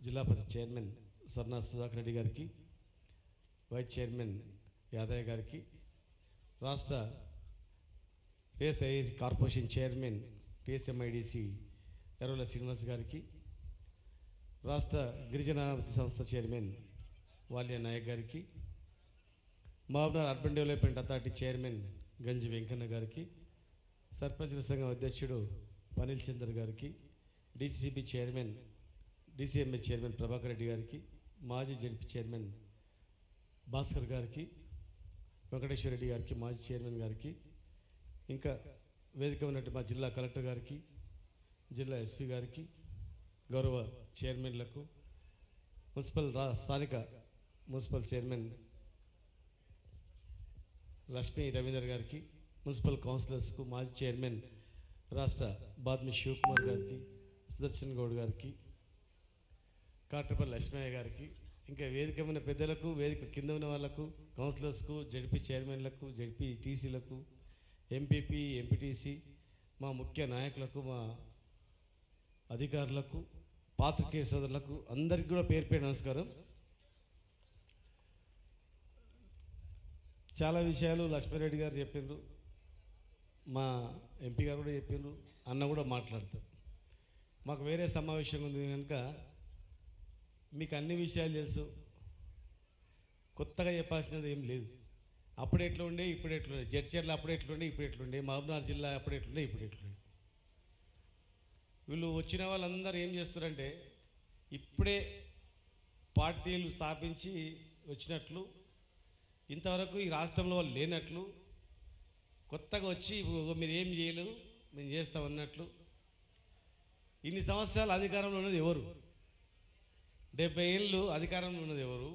జిల్లా పరిషత్ చైర్మన్ సర్నా సుధాకర్ రెడ్డి గారికి vice chairman Yadaiah గారికి రాష్ట్ర TSIAC corporation chairman TSMIDC Errala Srinivas గారికి రాష్ట్ర గిరిజనాభివృద్ధి సంస్థ చైర్మన్ వాల్య నాయక్ గారికి Mahabubnagar urban development authority chairman Ganji Venkanna గారికి సర్పంచుల సంఘం అధ్యక్షుడు పనిల్ చందర్ గారికి DCCB chairman DCMA chairman Prabhakar Reddy గారికి మాజీ జడ్పీ చైర్మన్ భాస్కర్ గారికి వెంకటేశ్వర రెడ్డి గారికి మాజీ చైర్మన్ గారికి ఇంకా వేదిక ఉన్నట్టు మా జిల్లా కలెక్టర్ గారికి జిల్లా ఎస్పీ గారికి గౌరవ చైర్మన్లకు మున్సిపల్ రా స్థానిక మున్సిపల్ చైర్మన్ లక్ష్మీ రవీందర్ గారికి మున్సిపల్ కౌన్సిలర్స్కు మాజీ చైర్మన్ రాష్ట్ర బాద్మి శివకుమార్ గారికి సుదర్శన్ గౌడ్ గారికి కాట్రపల్లి లక్ష్మయ్య గారికి ఇంకా వేదిక ఉన్న పెద్దలకు వేదిక కింద ఉన్న వాళ్ళకు కౌన్సిలర్స్కు జడ్పీ చైర్మన్లకు జడ్పీ టీసీలకు ఎంపీపీ ఎంపీటీసీ మా ముఖ్య నాయకులకు మా అధికారులకు పాత్రికేయ సోదరులకు అందరికీ కూడా పేరు పేరు నమస్కారం చాలా విషయాలు లక్ష్మీరెడ్డి గారు చెప్పిండ్రు మా ఎంపీ గారు కూడా చెప్పిండ్రు అన్న కూడా మాట్లాడతారు మాకు వేరే సమావేశం ఉంది కనుక మీకు అన్ని విషయాలు తెలుసు కొత్తగా చెప్పాల్సినది ఏం లేదు అప్పుడు ఎట్లా ఉండే ఇప్పుడు ఎట్లుండే జడ్చర్లు అప్పుడు ఎట్లుండే ఇప్పుడు ఎట్లుండే మహబూబ్నగర్ జిల్లా అప్పుడు ఎట్లుండే ఇప్పుడు ఎట్లుండే వీళ్ళు వచ్చిన వాళ్ళందరూ ఏం చేస్తారంటే ఇప్పుడే పార్టీలు స్థాపించి వచ్చినట్లు ఇంతవరకు ఈ రాష్ట్రంలో వాళ్ళు లేనట్లు కొత్తగా వచ్చి "ఇగో మీరు ఏం చేయలేదు మేము చేస్తామన్నట్లు ఇన్ని సంవత్సరాలు అధికారంలో ఉన్నది ఎవరు డెబ్బై ఏళ్ళు అధికారంలో ఉన్నది ఎవరు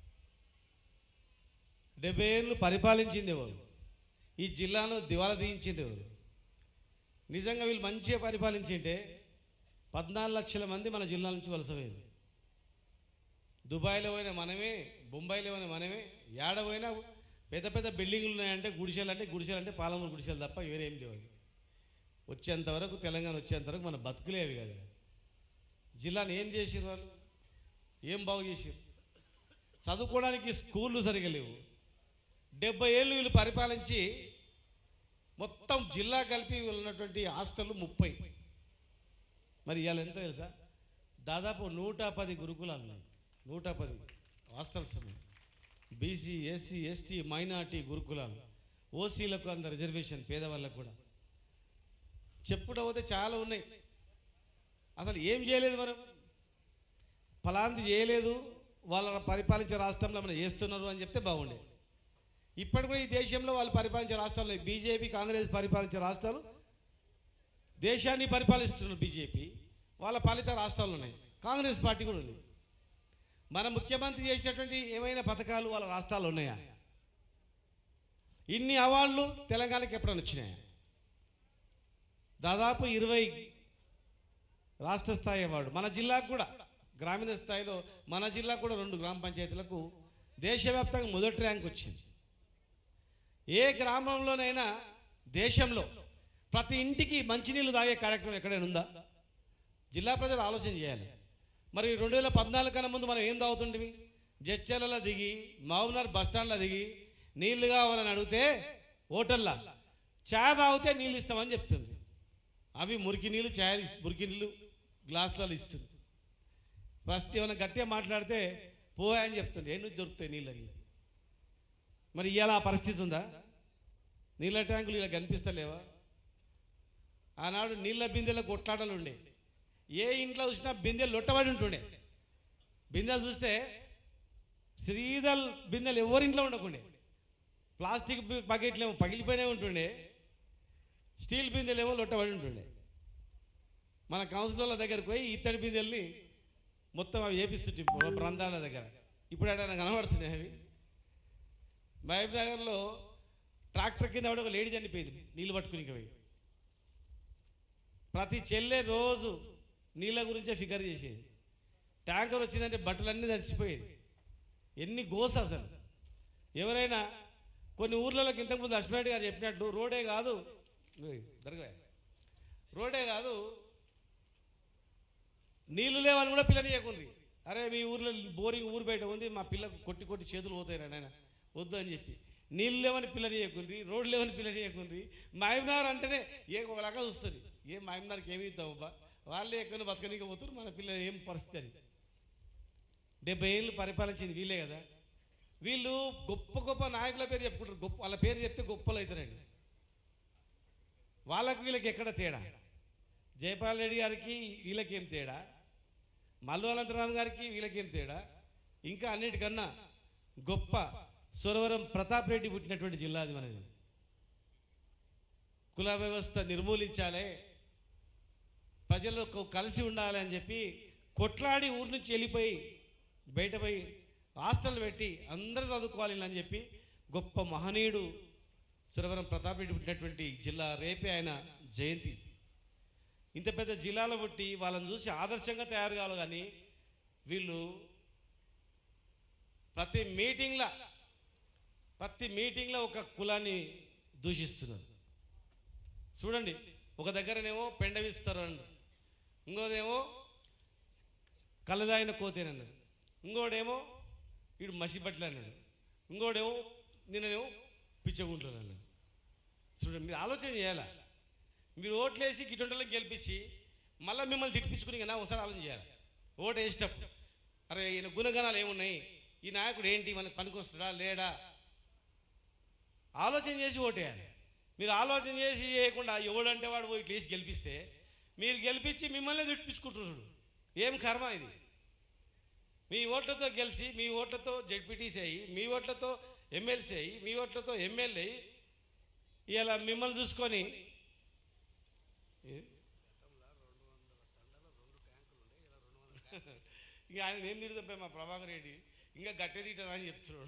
డెబ్బై ఏళ్ళు పరిపాలించింది ఎవరు ఈ జిల్లాను దివాలా తీయించింది ఎవరు నిజంగా వీళ్ళు మంచిగా పరిపాలించింటే పద్నాలుగు లక్షల మంది మన జిల్లా నుంచి వలసపోయింది దుబాయ్లో పోయిన మనమే బొంబాయిలో పోయిన మనమే ఏడ పోయినా పెద్ద పెద్ద బిల్డింగ్లు ఉన్నాయంటే గుడిసెలు అంటే గుడిసెలు అంటే పాలమూరు గుడిసెలు తప్ప వేరేం లేవు అవి వచ్చేంత వరకు తెలంగాణ వచ్చేంత వరకు మన బతుకులేవి కదా జిల్లాని ఏం చేసిరు వాళ్ళు ఏం బాగు చేసిరు చదువుకోవడానికి స్కూళ్ళు సరిగా లేవు డెబ్బై ఏళ్ళు వీళ్ళు పరిపాలించి మొత్తం జిల్లా కలిపి ఉన్నటువంటి హాస్టళ్ళు ముప్పై మరి ఇవాళ ఎంత తెలుసా దాదాపు నూట పది గురుకులాలు ఉన్నాయి నూట పది హాస్టల్స్ ఉన్నాయి బీసీ ఎస్సీ ఎస్టీ మైనార్టీ గురుకులాలు ఓసీలకు అంత రిజర్వేషన్ పేదవాళ్ళకు కూడా చెప్పుట పోతే చాలా ఉన్నాయి అసలు ఏం చేయలేదు మనం ఫలాంది చేయలేదు వాళ్ళ పరిపాలించే రాష్ట్రంలో మనం చేస్తున్నారు అని చెప్తే బాగుండే ఇప్పటి కూడా ఈ దేశంలో వాళ్ళు పరిపాలించే రాష్ట్రాలు బీజేపీ కాంగ్రెస్ పరిపాలించే రాష్ట్రాలు దేశాన్ని పరిపాలిస్తున్నారు బీజేపీ వాళ్ళ పాలిత రాష్ట్రాలు ఉన్నాయి కాంగ్రెస్ పార్టీ కూడా ఉంది మన ముఖ్యమంత్రి చేసినటువంటి ఏమైనా పథకాలు వాళ్ళ రాష్ట్రాలు ఉన్నాయా ఇన్ని అవార్డులు తెలంగాణకి ఎప్పుడైనా వచ్చినాయా దాదాపు ఇరవై రాష్ట్ర స్థాయి అవార్డు మన జిల్లాకు కూడా గ్రామీణ స్థాయిలో మన జిల్లా కూడా రెండు గ్రామ పంచాయతీలకు దేశవ్యాప్తంగా మొదటి ర్యాంక్ వచ్చింది ఏ గ్రామంలోనైనా దేశంలో ప్రతి ఇంటికి మంచినీళ్ళు తాగే కార్యక్రమం ఎక్కడైనా ఉందా జిల్లా ప్రజలు ఆలోచన చేయాలి మరి రెండు వేల పద్నాలుగు కన్నా ముందు మనం ఏం తాగుతుంటివి జడ్చర్లలో దిగి మహబూబ్నగర్ బస్ స్టాండ్లో దిగి నీళ్లు కావాలని అడిగితే హోటల్లా ఛాయ్ తాగితే నీళ్ళు ఇస్తామని చెప్తుంది అవి మురికి నీళ్ళు ఛాయ్ మురికి నీళ్ళు గ్లాసులలో ఇస్తుంది ఫస్ట్ ఏమైనా గట్టిగా మాట్లాడితే పోయా అని చెప్తుంది ఏ నుంచి దొరుకుతాయి నీళ్ళని మరి ఇవాళ ఆ పరిస్థితి ఉందా నీళ్ళ ట్యాంకులు ఇలా కనిపిస్తలేవా ఆనాడు నీళ్ళ బిందెల కొట్లాటలు ఉండే ఏ ఇంట్లో చూసినా బిందెలు లొట్టబడి ఉంటుండే బిందెలు చూస్తే శ్రీదల్ బిందెలు ఎవరింట్లో ఉండకుండే ప్లాస్టిక్ బి- బకెట్లు ఏమో పగిలిపోయినే ఉంటుండే స్టీల్ బిందెలు ఏమో లొట్టబడి ఉంటుండే మన కౌన్సిలర్ల దగ్గరికి పోయి ఇత్తడి బిందెల్ని మొత్తం అవి వేపిస్తుంటే ప్రాంతాల దగ్గర ఇప్పుడు ఎక్కడైనా కనబడుతున్నాయి అవి మహబూబ్ నగర్లో ట్రాక్టర్ కింద కూడా ఒక లేడీ చనిపోయింది నీళ్ళు పట్టుకుని ఇంకా పోయి ప్రతి చెల్లె రోజు నీళ్ళ గురించే ఫికర్ చేసేది ట్యాంకర్ వచ్చిందంటే బట్టలన్నీ తడిచిపోయేది ఎన్ని గోస అసలు ఎవరైనా కొన్ని ఊర్లలోకి ఇంతకుముందు లక్ష్మణ్ గారు చెప్పినట్టు రోడే కాదు ఓయ్, జరగవే. రోడే కాదు నీళ్లు లేవని కూడా పిల్లనియకుండ్రి అరే మీ ఊర్లో బోరింగ్ ఊరు బయట ఉంది మా పిల్లకు కొట్టి కొట్టి చేతులు పోతాయి నాయన వద్దు అని చెప్పి నీళ్ళు లేవని పిల్ల చేయకుండ్రి రోడ్లు లేవని పిల్ల చేయకుండ్రి మాయమ్నార్ అంటేనే ఏ ఒక రకంగా చూస్తుంది ఏ మాయమ్నార్కి ఏమి ఇద్దాం అబ్బా వాళ్ళే ఎక్కువ బతకనీకి పోతారు మన పిల్లలు ఏం పరిస్థితి అని డెబ్బై ఏళ్ళు పరిపాలించింది వీళ్ళే కదా వీళ్ళు గొప్ప గొప్ప నాయకుల పేరు చెప్పుకుంటారు గొప్ప వాళ్ళ పేరు చెప్తే గొప్పలు అవుతారండి వాళ్ళకి వీళ్ళకి ఎక్కడ తేడా జయపాల్ రెడ్డి గారికి వీళ్ళకేం తేడా మల్లు అనంతరామ్ గారికి వీళ్ళకేం తేడా ఇంకా అన్నిటికన్నా గొప్ప సురవరం ప్రతాప్ రెడ్డి పుట్టినటువంటి జిల్లా అది మనది కుల వ్యవస్థ నిర్మూలించాలి ప్రజలకు కలిసి ఉండాలి అని చెప్పి కొట్లాడి ఊరి నుంచి వెళ్ళిపోయి బయట పోయి హాస్టల్ పెట్టి అందరూ చదువుకోవాలి అని చెప్పి గొప్ప మహనీయుడు సురవరం ప్రతాప్ రెడ్డి పుట్టినటువంటి జిల్లా రేపే ఆయన జయంతి ఇంత పెద్ద జిల్లాలో పుట్టి వాళ్ళని చూసి ఆదర్శంగా తయారు కావాలి కానీ వీళ్ళు ప్రతి మీటింగ్లో ప్రతి మీటింగ్లో ఒక కులాన్ని దూషిస్తున్నారు చూడండి ఒక దగ్గరనేమో పెండవిస్తారు అన్నారు ఇంకోదేమో కళ్ళదాయిన కోతేనన్నాడు ఇంకోడేమో వీడు మసిబట్టలు అన్నాడు ఇంకోడేమో నిన్ననేమో పిచ్చగుంట్లు అన్నాడు చూడండి మీరు ఆలోచన చేయాలా మీరు ఓట్లేసి గిటొంటలకు గెలిపించి మళ్ళీ మిమ్మల్ని తిట్టించుకుని కదా ఒకసారి ఆలోచన చేయాలి ఓటు వేసేటప్పుడు అరే ఈయన గుణగణాలు ఏమున్నాయి ఈ నాయకుడు ఏంటి మనకు పనికొస్తాడా లేడా ఆలోచన చేసి ఓటేయాలి మీరు ఆలోచన చేసి చేయకుండా ఎవడంటే వాడు పోయి ఇట్లేసి గెలిపిస్తే మీరు గెలిపించి మిమ్మల్ని తిట్టించుకుంటున్నాడు ఏం కర్మ ఇది మీ ఓట్లతో గెలిచి మీ ఓట్లతో జడ్పీటీసీ అయ్యి మీ ఓట్లతో ఎమ్మెల్సీ అయ్యి మీ ఓట్లతో ఎమ్మెల్యే అయ్యి ఇలా మిమ్మల్ని చూసుకొని ఏ- ఇక ఆయన ఏం తిడుతుంపే మా ప్రభాకర్ రెడ్డి ఇంకా గట్టె తీయటం అని చెప్తున్నాడు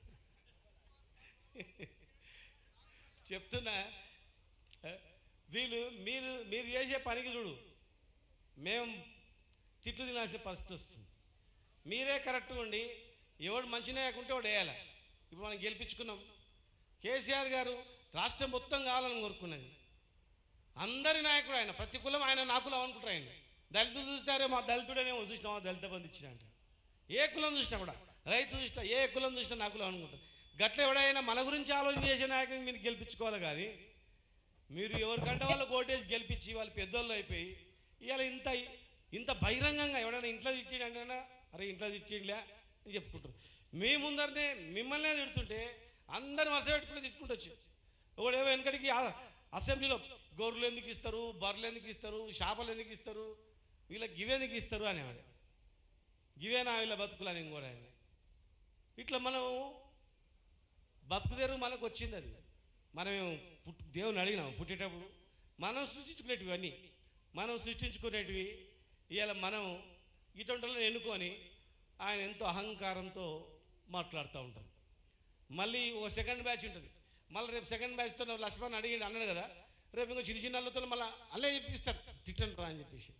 చెప్తున్నా ఏ, వీళ్ళు మీరు మీరు చేసే పనికి చూడు మేము తిట్లు తినాల్సిన పరిస్థితి వస్తుంది మీరే కరెక్ట్గా ఉండి ఎవడు మంచి నాయకుంటే వాడు వేయాలి ఇప్పుడు మనం గెలిపించుకున్నాం కేసీఆర్ గారు రాష్ట్రం మొత్తం కావాలని కోరుకున్నది అందరి నాయకుడు ఆయన ప్రతి కులం ఆయన నా కులం అనుకుంటారు ఆయన దళితులు చూస్తారే మా దళితుడనేమో చూసినామా దళిత బంధు ఇచ్చిన అంట ఏ కులం చూసినా కూడా రైతు చూసినా ఏ కులం చూసినా నా కులం అనుకుంటారు గట్ల ఎవడైనా మన గురించి ఆలోచన చేసే నాయకుని మీరు గెలిపించుకోవాలి కానీ మీరు ఎవరికంటే వాళ్ళు ఓటేసి గెలిపించి వాళ్ళు పెద్దోళ్ళు అయిపోయి ఇవాళ ఇంత ఇంత బహిరంగంగా ఎవడైనా ఇంట్లో తిట్టిండంటేనా అరే ఇంట్లో తిట్టిండ్లే అని చెప్పుకుంటారు మీ ముందరనే మిమ్మల్నే తిడుతుంటే అందరు వరుస పెట్టుకుని తిట్టుకుంటొచ్చు ఒకడేమో వెనకడికి ఆ- అసెంబ్లీలో గొర్రెలు ఎందుకు ఇస్తారు బర్రెలు ఎందుకు ఇస్తారు చేపలు ఎందుకు ఇస్తారు వీళ్ళకి గివెందుకు ఇస్తారు అనేవాడు గివేనా వీళ్ళ బతుకులు అని కూడా ఆయన ఇట్లా మనం బతుకుదేరు మనకు వచ్చింది అది మనం పుట్ దేవుని అడిగినాం పుట్టేటప్పుడు మనం సృష్టించుకునేటివి అన్నీ మనం సృష్టించుకునేటివి ఇవాళ మనం ఇటువంటిలో ఎన్నుకొని ఆయన ఎంతో అహంకారంతో మాట్లాడుతూ ఉంటారు మళ్ళీ ఓ సెకండ్ బ్యాచ్ ఉంటుంది మళ్ళీ రేపు సెకండ్ బ్యాచ్తో లక్ష్మణ్ అడిగి అన్నాడు కదా రేపు ఇంకో చిన్న చిన్న వాళ్ళతో మళ్ళీ అల్లే చెప్పిస్తారు తిట్టండి రా అని చెప్పేసి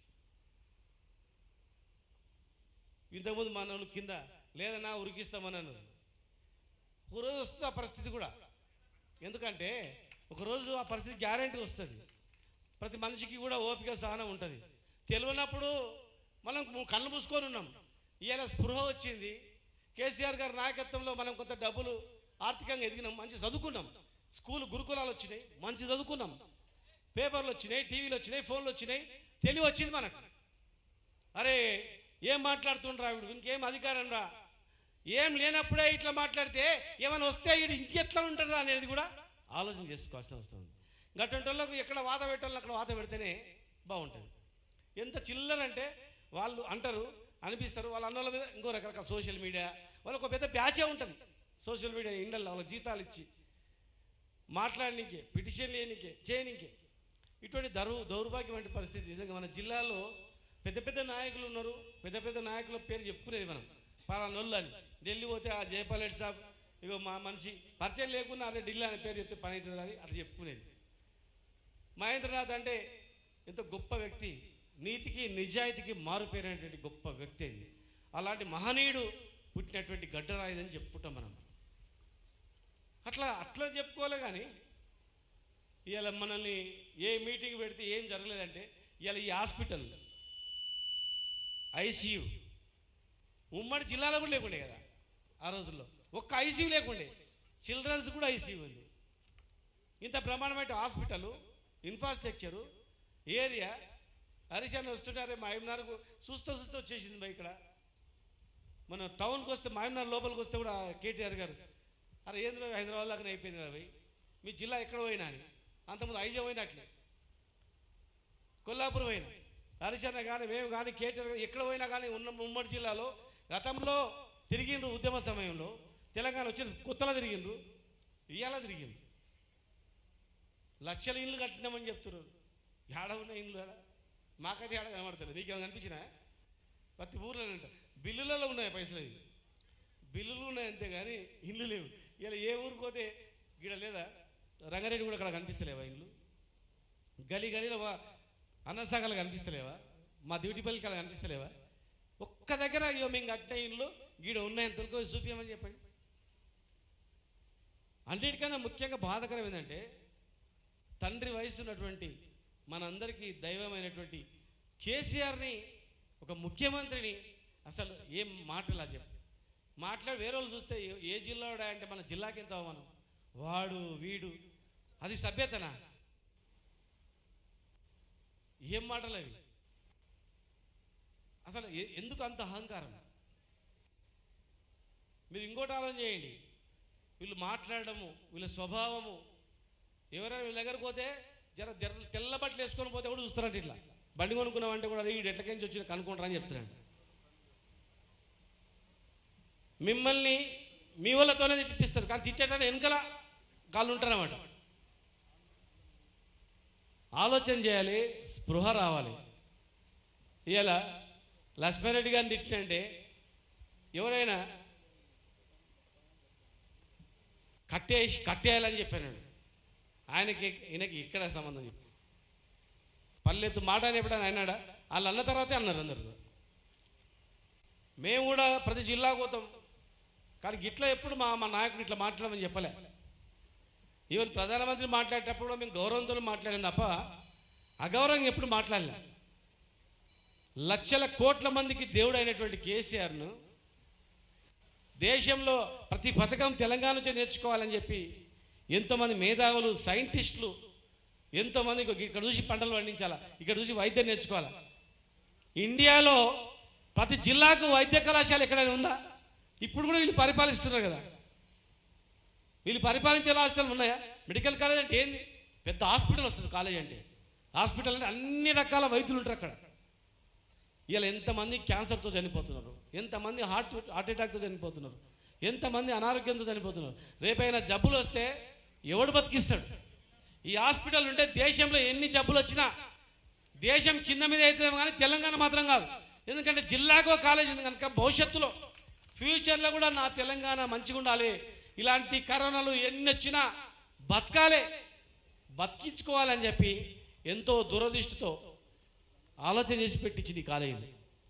ఇంతకుముందు మన వాళ్ళు కింద లేదన్నా ఉరికిస్తామన్నాను ఒకరోజు వస్తుంది ఆ పరిస్థితి కూడా ఎందుకంటే ఒకరోజు ఆ పరిస్థితి గ్యారంటీ వస్తుంది ప్రతి మనిషికి కూడా ఓపిక సహనం ఉంటుంది తెలియనప్పుడు మనం కళ్ళు మూసుకొని ఉన్నాం ఇవాళ స్పృహ వచ్చింది కేసీఆర్ గారి నాయకత్వంలో మనం కొంత డబ్బులు ఆర్థికంగా ఎదిగినాం మంచి చదువుకున్నాం స్కూల్ గురుకులాలు వచ్చినాయి మంచి చదువుకున్నాం పేపర్లు వచ్చినాయి టీవీలు వచ్చినాయి ఫోన్లు వచ్చినాయి తెలివి వచ్చింది మనకు అరే ఏం మాట్లాడుతుండ్రా వీడు ఇంకేం అధికారం రా ఏం లేనప్పుడే ఇట్లా మాట్లాడితే ఏమైనా వస్తే వీడు ఇంకెట్లా ఉంటారా అనేది కూడా ఆలోచన చేసుకోవాల్సిన అవసరం ఉంది గటువంటి వాళ్ళకు ఎక్కడ వాత పెట్టాలో అక్కడ వాత పెడితేనే బాగుంటుంది ఎంత చిల్లరంటే వాళ్ళు అంటారు అనిపిస్తారు వాళ్ళ అన్నోళ్ళ మీద ఇంకో రకరకాల సోషల్ మీడియా వాళ్ళకు ఒక పెద్ద బ్యాచే ఉంటుంది సోషల్ మీడియా ఇండల్లో వాళ్ళకి జీతాలు ఇచ్చి మాట్లాడనీకే పిటిషన్ లేనికే చేయనీకే ఇటువంటి దరు దౌర్భాగ్యం వంటి పరిస్థితి నిజంగా మన జిల్లాలో పెద్ద పెద్ద నాయకులు ఉన్నారు పెద్ద పెద్ద నాయకుల పేరు చెప్పుకునేది మనం పలానోళ్ళు అని ఢిల్లీ పోతే ఆ జయపాల్ రెడ్డి సాబ్ ఇగో మా మనిషి పరిచయం లేకుండా అదే ఢిల్లీ అనే పేరు చెప్తే పని అవుతుంది అని అట్లా చెప్పుకునేది మహేంద్రనాథ్ అంటే ఎంతో గొప్ప వ్యక్తి నీతికి నిజాయితీకి మారుపేరైనటువంటి గొప్ప వ్యక్తి అది అలాంటి మహనీయుడు పుట్టినటువంటి గడ్డరాయిదని చెప్పుకుంటాం మనం అట్లా అట్లా చెప్పుకోలే కానీ ఇవాళ మనల్ని ఏ మీటింగ్ పెడితే ఏం జరగలేదంటే ఇవాళ ఈ హాస్పిటల్ ఐసీయూ ఉమ్మడి జిల్లాలో కూడా లేకుండే కదా ఆ రోజుల్లో ఒక్క ఐసీయూ లేకుండే చిల్డ్రన్స్ కూడా ఐసీయూ ఉంది ఇంత బ్రహ్మాండమైన హాస్పిటల్ ఇన్ఫ్రాస్ట్రక్చరు ఏరియా హరిశాన్ వస్తుంటారే మా ఐదున్నరకు చూస్తూ చూస్తూ వచ్చేసింది బా ఇక్కడ మన టౌన్కి వస్తే మాయమ్నార్ లోపలికి వస్తే కూడా కేటీఆర్ గారు అరే ఏంద్ర హైదరాబాద్ దాకా అయిపోయింది కదా భయ్ మీ జిల్లా ఎక్కడ పోయినా అని అంతకుముందు ఐజా పోయినట్లే కొల్లాపూర్ పోయినా హరిశన్న కానీ మేము కానీ కేటీఆర్ కానీ ఎక్కడ పోయినా కానీ ఉన్న ఉమ్మడి జిల్లాలో గతంలో తిరిగిండ్రు ఉద్యమ సమయంలో తెలంగాణ వచ్చి కొత్తలో తిరిగిండ్రు ఇవాళ తిరిగిండ్రు లక్షల ఇల్లు కట్టినామని చెప్తున్నారు ఏడ ఉన్న ఇల్లు ఏడ మాకైతే ఏడ కనబడతలేదు నీకేమైనా కనిపించినా ప్రతి ఊర్లో ఉంటా బిల్లులలో ఉన్నాయి పైసలు అవి బిల్లులు ఉన్నాయి అంతే కానీ ఇల్లు లేవు ఇలా ఏ ఊరికి పోతే గీడ లేదా రంగారెడ్డి కూడా అక్కడ కనిపిస్తలేవా ఇల్లు గలీ గలీలో వా- అన్నసాగలు కనిపిస్తలేవా మా డ్యూటీపల్లికి అక్కడ కనిపిస్తలేవా ఒక్క దగ్గర అయ్యో మేము కట్టిన ఇల్లు గీడ ఉన్నాయని తెలుకో చూపించమని చెప్పండి అన్నిటికన్నా ముఖ్యంగా బాధకరం ఏంటంటే తండ్రి వయసు ఉన్నటువంటి మనందరికీ దైవమైనటువంటి కేసీఆర్ని ఒక ముఖ్యమంత్రిని అసలు ఏం మాటలా చెప్పు మాట్లాడి వేరే వాళ్ళు చూస్తే ఏ- ఏ జిల్లాడా అంటే మన జిల్లాకి ఎంత అవమానం వాడు వీడు అది సభ్యతనా ఏం మాటలు అవి అసలు ఎ- ఎందుకు అంత అహంకారం మీరు ఇంకోటి ఆలోచన చేయండి వీళ్ళు మాట్లాడడము వీళ్ళ స్వభావము ఎవరైనా వీళ్ళ దగ్గరకు పోతే జర జర తెల్ల బట్టలు వేసుకొని పోతే కూడా చూస్తారంట ఇట్లా బండి కొనుక్కున్నామంటే కూడా అది వీడు ఎట్లకెంచి వచ్చి కనుక్కుంటారని చెప్తున్నాడు మిమ్మల్ని మీ వాళ్ళతోనే తిట్టిపిస్తారు కానీ తిట్టేటప్పుడు వెనకల కాళ్ళు ఉంటారన్నమాట ఆలోచన చేయాలి స్పృహ రావాలి ఇవాళ లక్ష్మారెడ్డి గారిని తిట్టినంటే ఎవరైనా కట్టేసి కట్టేయాలని చెప్పాను ఆయనకి ఈయనకి ఇక్కడ సంబంధం చెప్పి పల్లెత్తు మాట అని ఎప్పుడైనా అన్నాడా వాళ్ళు అన్న తర్వాతే అన్నారు అందరు మేము కూడా ప్రతి జిల్లా పోతాం కానీ ఇట్లా ఎప్పుడు మా మా నాయకుడు ఇట్లా మాట్లాడమని చెప్పలే ఈవెన్ ప్రధానమంత్రి మాట్లాడేటప్పుడు కూడా మేము గౌరవంతో మాట్లాడాం తప్ప అగౌరవంగా ఎప్పుడు మాట్లాడలే లక్షల కోట్ల మందికి దేవుడు అయినటువంటి కేసీఆర్ను దేశంలో ప్రతి పథకం తెలంగాణ నుంచి నేర్చుకోవాలని చెప్పి ఎంతోమంది మేధావులు సైంటిస్టులు ఎంతోమంది ఇగో ఇక్కడ చూసి పంటలు పండించాలా ఇక్కడ చూసి వైద్యం నేర్చుకోవాలా ఇండియాలో ప్రతి జిల్లాకు వైద్య కళాశాల ఎక్కడైనా ఉందా ఇప్పుడు కూడా వీళ్ళు పరిపాలిస్తున్నారు కదా వీళ్ళు పరిపాలించే రాష్ట్రాలు ఉన్నాయా మెడికల్ కాలేజ్ అంటే ఏంది పెద్ద హాస్పిటల్ వస్తుంది కాలేజ్ అంటే హాస్పిటల్ అంటే అన్ని రకాల వైద్యులు ఉంటారు అక్కడ ఇలా ఎంతమంది క్యాన్సర్తో చనిపోతున్నారు ఎంతమంది హార్ట్ హార్ట్ అటాక్తో చనిపోతున్నారు ఎంతమంది అనారోగ్యంతో చనిపోతున్నారు రేపైనా జబ్బులు వస్తే ఎవడు బతికిస్తాడు ఈ హాస్పిటల్ ఉంటే దేశంలో ఎన్ని జబ్బులు వచ్చినా దేశం కింద మీద అయితే కానీ తెలంగాణ మాత్రం కాదు ఎందుకంటే జిల్లాకో కాలేజ్ ఉంది కనుక భవిష్యత్తులో ఫ్యూచర్లో కూడా నా తెలంగాణ మంచిగా ఉండాలి ఇలాంటి కరోనాలు ఎన్ని వచ్చినా బతకాలే బతికించుకోవాలని చెప్పి ఎంతో దురదృష్టితో ఆలోచన చేసి పెట్టించింది ఈ కాలేజీని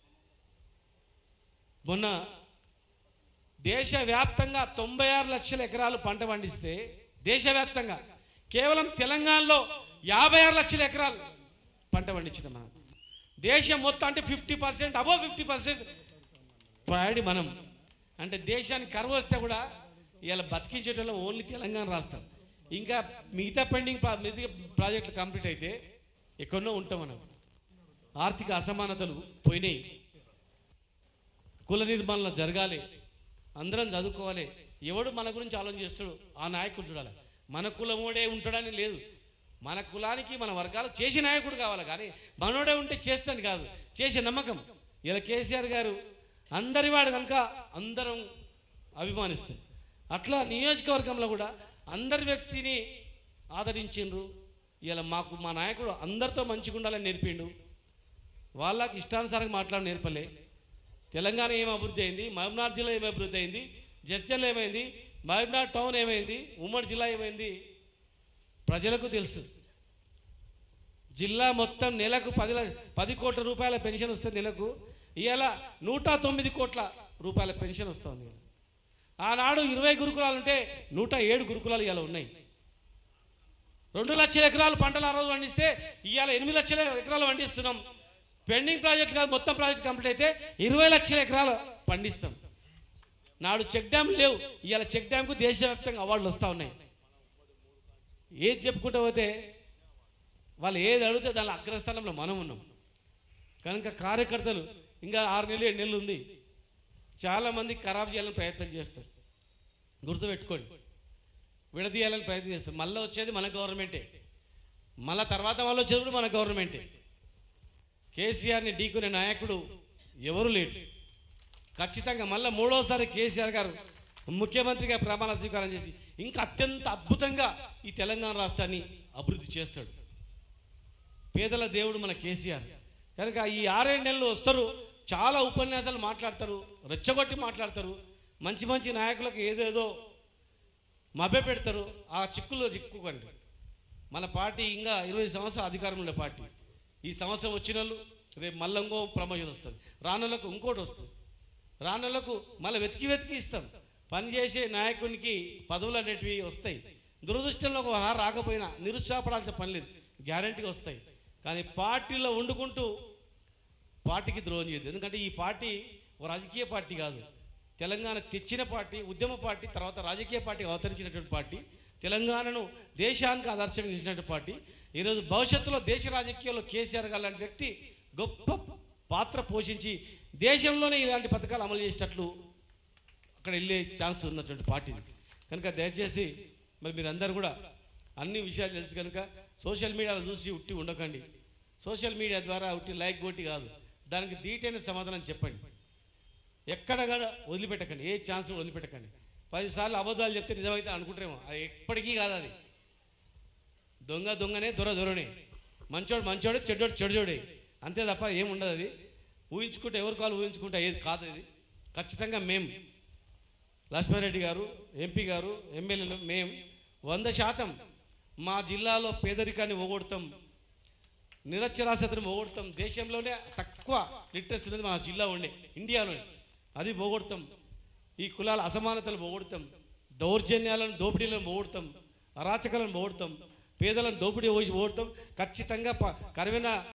మొన్న దేశవ్యాప్తంగా తొంభై ఆరు లక్షల ఎకరాలు పంట పండిస్తే దేశవ్యాప్తంగా కేవలం తెలంగాణలో యాభై ఆరు లక్షల ఎకరాలు పంట పండించిన మనం దేశం మొత్తం అంటే fifty percent above fifty percent ప్రయాడి మనం అంటే దేశానికి కరువు వస్తే కూడా ఇవాళ బతికించేటోళ్ళం ఓన్లీ తెలంగాణ రాష్ట్రం ఇంకా మిగతా పెండింగ్ ప్రా- మిగతా ప్రాజెక్టులు కంప్లీట్ అయితే ఎక్కడో ఉంటాం మనం ఆర్థిక అసమానతలు పోయినాయి కుల నిర్మాణం జరగాలి అందరం చదువుకోవాలి ఎవడు మన గురించి ఆలోచన చేస్తాడు ఆ నాయకుడు చూడాలి మన కులమోడే ఉంటాడని లేదు మన కులానికి మన వర్గాలు చేసే నాయకుడు కావాలి కానీ మనోడే ఉంటే చేస్తాను కాదు చేసే నమ్మకం ఇలా కేసీఆర్ గారు అందరి వాడు కనుక అందరం అభిమానిస్తారు అట్లా నియోజకవర్గంలో కూడా అందరి వ్యక్తిని ఆదరించిండ్రు ఇలా మాకు మా నాయకుడు అందరితో మంచిగా ఉండాలని నేర్పిండు వాళ్ళకి ఇష్టానుసారంగా మాట్లాడి నేర్పలే తెలంగాణ ఏం అభివృద్ధి అయింది మహబూబ్నాథ్ జిల్లా ఏం అభివృద్ధి అయింది జడ్చల్ ఏమైంది మహబూబ్నాథ్ టౌన్ ఏమైంది ఉమ్మడి జిల్లా ఏమైంది ప్రజలకు తెలుసు జిల్లా మొత్తం నెలకు పది ల- పది కోట్ల రూపాయల పెన్షన్ వస్తుంది నెలకు ఇవాళ నూట తొమ్మిది కోట్ల రూపాయల పెన్షన్ వస్తుంది ఆనాడు ఇరవై గురుకులాలు ఉంటే నూట ఏడు గురుకులాలు ఇవాళ ఉన్నాయి రెండు లక్షల ఎకరాలు పంటలు ఆ రోజు పండిస్తే ఇవాళ ఎనిమిది లక్షల ఎకరాలు పండిస్తున్నాం పెండింగ్ ప్రాజెక్ట్ కాదు మొత్తం ప్రాజెక్ట్ కంప్లీట్ అయితే ఇరవై లక్షల ఎకరాలు పండిస్తాం నాడు చెక్ డ్యామ్ లేవు ఇవాళ చెక్ డ్యామ్కు దేశవ్యాప్తంగా అవార్డులు వస్తూ ఉన్నాయి ఏది చెప్పుకుంటూ పోతే వాళ్ళు ఏది అడిగితే దాని అగ్రస్థానంలో మనం ఉన్నాం కనుక కార్యకర్తలు ఇంకా ఆరు నెలలు ఏడు నెలలు ఉంది చాలా మంది ఖరాబ్ చేయాలని ప్రయత్నం చేస్తారు గుర్తుపెట్టుకోండి విడదీయాలని ప్రయత్నం చేస్తారు మళ్ళీ వచ్చేది మన గవర్నమెంటే మళ్ళా తర్వాత వాళ్ళు వచ్చేది కూడా మన గవర్నమెంటే కేసీఆర్ని ఢీకునే నాయకుడు ఎవరు లేడు ఖచ్చితంగా మళ్ళీ మూడోసారి కేసీఆర్ గారు ముఖ్యమంత్రిగా ప్రమాణ స్వీకారం చేసి ఇంకా అత్యంత అద్భుతంగా ఈ తెలంగాణ రాష్ట్రాన్ని అభివృద్ధి చేస్తాడు పేదల దేవుడు మన కేసీఆర్ కనుక ఈ ఆరేడు నెలలు వస్తారు చాలా ఉపన్యాసాలు మాట్లాడతారు రెచ్చగొట్టి మాట్లాడతారు మంచి మంచి నాయకులకు ఏదేదో మభ్య పెడతారు ఆ చిక్కులో చిక్కుకోండి మన పార్టీ ఇంకా ఇరవై సంవత్సరాలు అధికారంలో ఉండే పార్టీ ఈ సంవత్సరం వచ్చిన వాళ్ళు రేపు మళ్ళీ ఇంకో ప్రమోషన్ వస్తుంది రానులకు ఇంకోటి వస్తుంది రానులకు మళ్ళీ వెతికి వెతికి ఇస్తాం పనిచేసే నాయకునికి పదవులు అనేటివి వస్తాయి దురదృష్టంలో ఒక హార రాకపోయినా నిరుత్సాహపడాల్సిన పని లేదు గ్యారంటీగా వస్తాయి కానీ పార్టీలో వండుకుంటూ పార్టీకి ద్రోహం చేయదు ఎందుకంటే ఈ పార్టీ ఒక రాజకీయ పార్టీ కాదు తెలంగాణ తెచ్చిన పార్టీ ఉద్యమ పార్టీ తర్వాత రాజకీయ పార్టీ అవతరించినటువంటి పార్టీ తెలంగాణను దేశానికి ఆదర్శంగా నిలిచినటువంటి పార్టీ ఈరోజు భవిష్యత్తులో దేశ రాజకీయాల్లో కేసీఆర్ గారు లాంటి వ్యక్తి గొప్ప పాత్ర పోషించి దేశంలోనే ఇలాంటి పథకాలు అమలు చేసేటట్లు అక్కడ వెళ్ళే ఛాన్స్ ఉన్నటువంటి పార్టీ ఇది. కనుక దయచేసి మరి మీరందరూ కూడా అన్ని విషయాలు తెలుసు కనుక సోషల్ మీడియాలో చూసి ఉట్టి ఉండకండి సోషల్ మీడియా ద్వారా ఉట్టి లైక్ కొట్టి కాదు దానికి దీటైన సమాధానం చెప్పండి ఎక్కడ కూడా వదిలిపెట్టకండి ఏ ఛాన్స్ కూడా వదిలిపెట్టకండి పదిసార్లు అబద్ధాలు చెప్తే నిజమైతే అనుకుంటారేమో అది ఎప్పటికీ కాదు అది దొంగ దొంగనే దొర దొరనే మంచోడు మంచోడు చెడ్డోడు చెడుచోడే అంతే తప్ప ఏముండదు అది ఊహించుకుంటే ఎవరి కాలు ఊహించుకుంటే ఏది కాదు ఇది ఖచ్చితంగా మేం లక్ష్మారెడ్డి గారు ఎంపీ గారు ఎమ్మెల్యేలు మేం వంద శాతం మా జిల్లాలో పేదరికాన్ని పోగొడతాం నిరక్షరాస్యతను పోగొడతాం దేశంలోనే తక్కువ లిటరసీ ఉన్నది మన జిల్లా ఉండే ఇండియాలోనే అది పోగొడతాం ఈ కులాల అసమానతలు పోగొడతాం దౌర్జన్యాలను దోపిడీలను పోగొడతాం అరాచకాలను పోగొడతాం పేదలను దోపిడీ పోసి పోగొడతాం ఖచ్చితంగా ప- కరువైన